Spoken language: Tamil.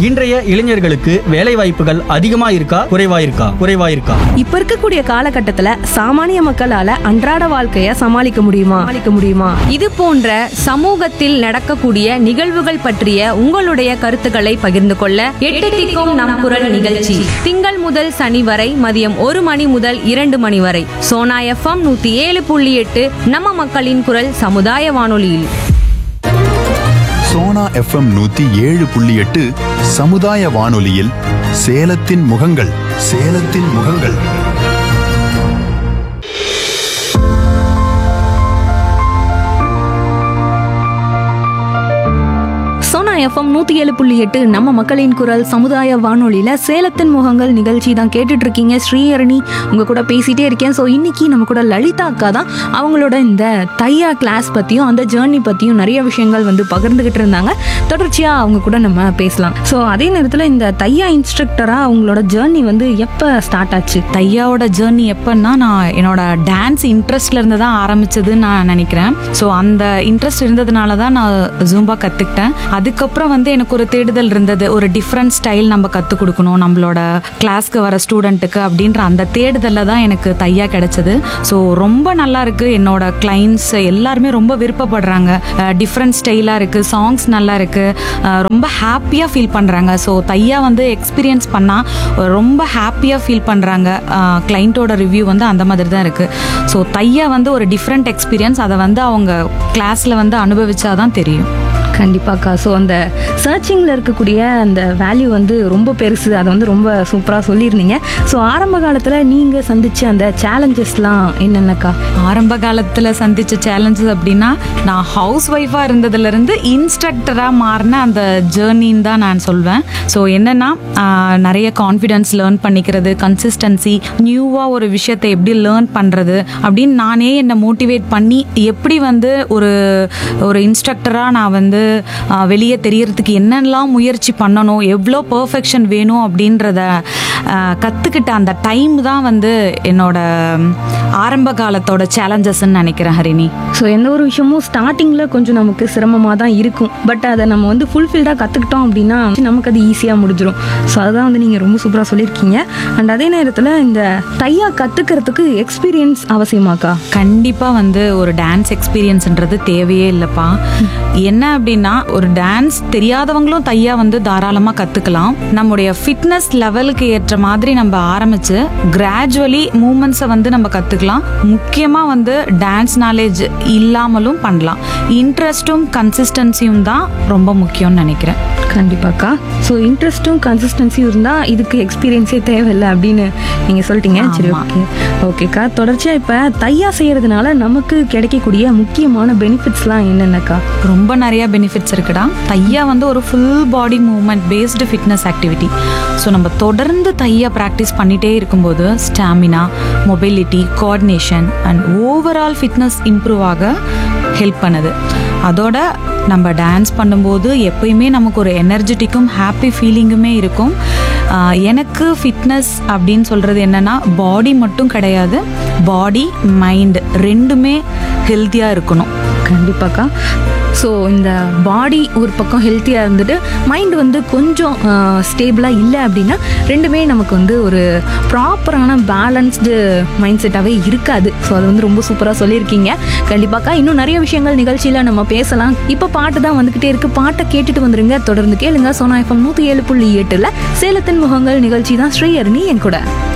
இன்றைய இளைஞர்களுக்கு வேலை வாய்ப்புகள் அதிகமா இருக்கா குறைவா இருக்கா குறைவா இருக்கா இப்ப இருக்கக்கூடிய காலகட்டத்துல சாமானிய மக்களால அன்றாட வாழ்க்கைய சமாளிக்க முடியுமா சமாளிக்க முடியுமா இது போன்ற சமூகத்தில் நடக்கக்கூடிய நிகழ்வுகள் பற்றிய உங்களுடைய கருத்துக்களை பகிர்ந்து கொள்ள எட்டு திக்கும் நம் குரல் நிகழ்ச்சி திங்கள் முதல் சனி வரை மதியம் ஒரு மணி முதல் இரண்டு மணி வரை சோனா எஃப்எம் நூத்தி ஏழு புள்ளி எட்டு நம்ம மக்களின் குரல் சமுதாய வானொலியில் சோனா எஃப்எம் நூத்தி ஏழு புள்ளி எட்டு சமுதாய வானொலியில் சேலத்தின் முகங்கள் சேலத்தின் முகங்கள் சோனா எஃப்எம் நூத்தி ஏழு புள்ளி எட்டு நம்ம மக்களின் குரல் சமுதாய வானொலியில சேலத்தின் முகங்கள் நிகழ்ச்சி தான் கேட்டுட்டு இருக்கீங்க ஸ்ரீஹரணி உங்க கூட பேசிட்டே இருக்கேன் ஸோ இன்னைக்கு நம்ம கூட லலிதா அக்கா தான் அவங்களோட இந்த தையா கிளாஸ் பத்தியும் அந்த ஜேர்னி பத்தியும் நிறைய விஷயங்கள் வந்து பகிர்ந்துகிட்டு இருந்தாங்க தொடர்ச்சியா அவங்க கூட நம்ம பேசலாம் ஸோ அதே நேரத்தில் இந்த தையா இன்ஸ்ட்ரக்டரா அவங்களோட ஜேர்னி வந்து எப்போ ஸ்டார்ட் ஆச்சு தையாவோட ஜேர்னி எப்பன்னா நான் என்னோட டான்ஸ் இன்ட்ரெஸ்ட்ல இருந்து தான் ஆரம்பிச்சதுன்னு நான் நினைக்கிறேன் ஸோ அந்த இன்ட்ரெஸ்ட் இருந்ததுனால தான் நான் ஜூம்பா கற்றுக்கிட்டேன் அதுக்கப்புறம் வந்து எனக்கு ஒரு தேடுதல் இருந்தது ஒரு டிஃப்ரெண்ட் ஸ்டைல் நம்ம கற்றுக் கொடுக்கணும் நம்மளோட கிளாஸ்க்கு வர ஸ்டூடெண்ட்டுக்கு அப்படின்ற அந்த தேடுதலில் தான் எனக்கு தையா கிடைச்சது ஸோ ரொம்ப நல்லா இருக்கு என்னோட கிளைண்ட்ஸ் எல்லாருமே ரொம்ப விருப்பப்படுறாங்க டிஃப்ரெண்ட் ஸ்டைலாக இருக்கு சாங்ஸ் நல்லா இருக்கு அஹ் ரொம்ப ஹாப்பியாக ஃபீல் பண்ணுறாங்க ஸோ தையா வந்து எக்ஸ்பீரியன்ஸ் பண்ணால் ரொம்ப ஹாப்பியாக ஃபீல் பண்ணுறாங்க கிளைண்ட்டோட ரிவ்யூ வந்து அந்த மாதிரி தான் இருக்குது ஸோ தையா வந்து ஒரு டிஃப்ரெண்ட் எக்ஸ்பீரியன்ஸ் அதை வந்து அவங்க கிளாஸில் வந்து அனுபவிச்சாதான் தெரியும் கண்டிப்பாக்கா ஸோ அந்த சர்ச்சிங்கில் இருக்கக்கூடிய அந்த வேல்யூ வந்து ரொம்ப பெருசு அதை வந்து ரொம்ப சூப்பராக சொல்லியிருந்தீங்க ஸோ ஆரம்ப காலத்தில் நீங்கள் சந்திச்ச அந்த சேலஞ்சஸ்லாம் என்னென்னக்கா ஆரம்ப காலத்தில் சந்திச்ச சேலஞ்சஸ் அப்படின்னா நான் ஹவுஸ் ஒய்ஃபாக இருந்ததுலேருந்து இன்ஸ்ட்ரக்டராக மாறின அந்த ஜேர்னின்னு தான் நான் சொல்வேன் ஸோ என்னென்னா ஆஹ், நிறைய கான்ஃபிடென்ஸ் லேர்ன் பண்ணிக்கிறது கன்சிஸ்டன்சி நியூவாக ஒரு விஷயத்தை எப்படி லேர்ன் பண்ணுறது அப்படின்னு நானே என்னை மோட்டிவேட் பண்ணி எப்படி வந்து ஒரு ஒரு இன்ஸ்ட்ரக்டராக நான் வந்து ஆஹ், வெளியே தெரியறதுக்கு என்னெல்லாம் முயற்சி பண்ணணும் எவ்வளோ பர்ஃபெக்ஷன் வேணும் அப்படின்றத கற்றுக்கிட்ட அந்த டைம் தான் வந்து என்னோட ம், ஆரம்ப காலத்தோட சேலஞ்சஸ்ன்னு நினைக்கிறேன் ஹரிணி ஸோ எந்த ஒரு விஷயமும் ஸ்டார்டிங்கில் கொஞ்சம் நமக்கு சிரமமாக தான் இருக்கும் பட் அதை நம்ம வந்து ஃபுல்ஃபில்டாக கற்றுக்கிட்டோம் அப்படின்னா நமக்கு அது ஈஸியாக முடிஞ்சிடும் ஸோ அதுதான் வந்து நீங்கள் ரொம்ப சூப்பராக சொல்லியிருக்கீங்க அண்ட் அதே நேரத்தில் இந்த தையா கற்றுக்கிறதுக்கு எக்ஸ்பீரியன்ஸ் அவசியமாக்கா கண்டிப்பாக வந்து ஒரு டான்ஸ் எக்ஸ்பீரியன்ஸ்ன்றது தேவையே இல்லைப்பா என்ன அப்படின்னா ஒரு டான்ஸ் தெரியாதவங்களும் தையா வந்து தாராளமாக கற்றுக்கலாம் நம்முடைய ஃபிட்னஸ் லெவலுக்கு ஏற்ற மாதிரி நம்ம ஆரம்பித்து கிராஜுவலி மூமெண்ட்ஸை வந்து நம்ம கற்றுக்கலாம் முக்கியமாக வந்து டான்ஸ் நாலேஜ் இல்லாமலும் பண்ணலாம் இன்ட்ரெஸ்ட்டும் கன்சிஸ்டன்சியும் தான் ரொம்ப முக்கியம்னு நினைக்கிறேன் கண்டிப்பாக்கா ஸோ இன்ட்ரெஸ்ட்டும் கன்சிஸ்டன்சியும் இருந்தால் இதுக்கு எக்ஸ்பீரியன்ஸே தேவையில்லை அப்படின்னு நீங்கள் சொல்லிட்டீங்க சரி ஆமா. ஓகே ஓகேக்கா தொடர்ச்சியாக இப்போ தையா செய்கிறதுனால நமக்கு கிடைக்கக்கூடிய முக்கியமான பெனிஃபிட்ஸ்லாம் என்னென்னக்கா ரொம்ப நிறைய பெனிஃபிட்ஸ் இருக்குடா தையா வந்து ஒரு full body movement based fitness activity so நம்ம தொடர்ந்து தையா ப்ராக்டிஸ் பண்ணிகிட்டே இருக்கும்போது stamina mobility coordination and overall fitness improve ஆக ஹெல்ப் பண்ணுது அதோட நம்ம டான்ஸ் பண்ணும்போது எப்பயுமே நமக்கு ஒரு எனர்ஜெட்டிக்கும் ஹாப்பி ஃபீலிங்குமே இருக்கும் ஆஹ் எனக்கு ஃபிட்னஸ் அப்படின்னு சொல்கிறது என்னென்னா பாடி மட்டும் கிடையாது பாடி மைண்ட் ரெண்டுமே ஹெல்த்தியாக இருக்கணும் கண்டிப்பாக்கா ஸோ இந்த பாடி ஒரு பக்கம் ஹெல்த்தியாக இருந்துட்டு மைண்ட் வந்து கொஞ்சம் ஸ்டேபிளாக இல்லை அப்படின்னா ரெண்டுமே நமக்கு வந்து ஒரு ப்ராப்பரான பேலன்ஸ்டு மைண்ட் செட்டாகவே இருக்காது ஸோ அது வந்து ரொம்ப சூப்பராக சொல்லியிருக்கீங்க கண்டிப்பாக்கா இன்னும் நிறைய விஷயங்கள் நிகழ்ச்சியில் நம்ம பேசலாம் இப்போ பாட்டு தான் வந்துக்கிட்டே இருக்கு பாட்டை கேட்டுட்டு வந்துருங்க தொடர்ந்து கேளுங்க சோனா எஃப்எம் நூற்றி ஏழு புள்ளி எட்டில் சேலத்தின் முகங்கள் நிகழ்ச்சி தான் ஸ்ரீஹரணி என் கூட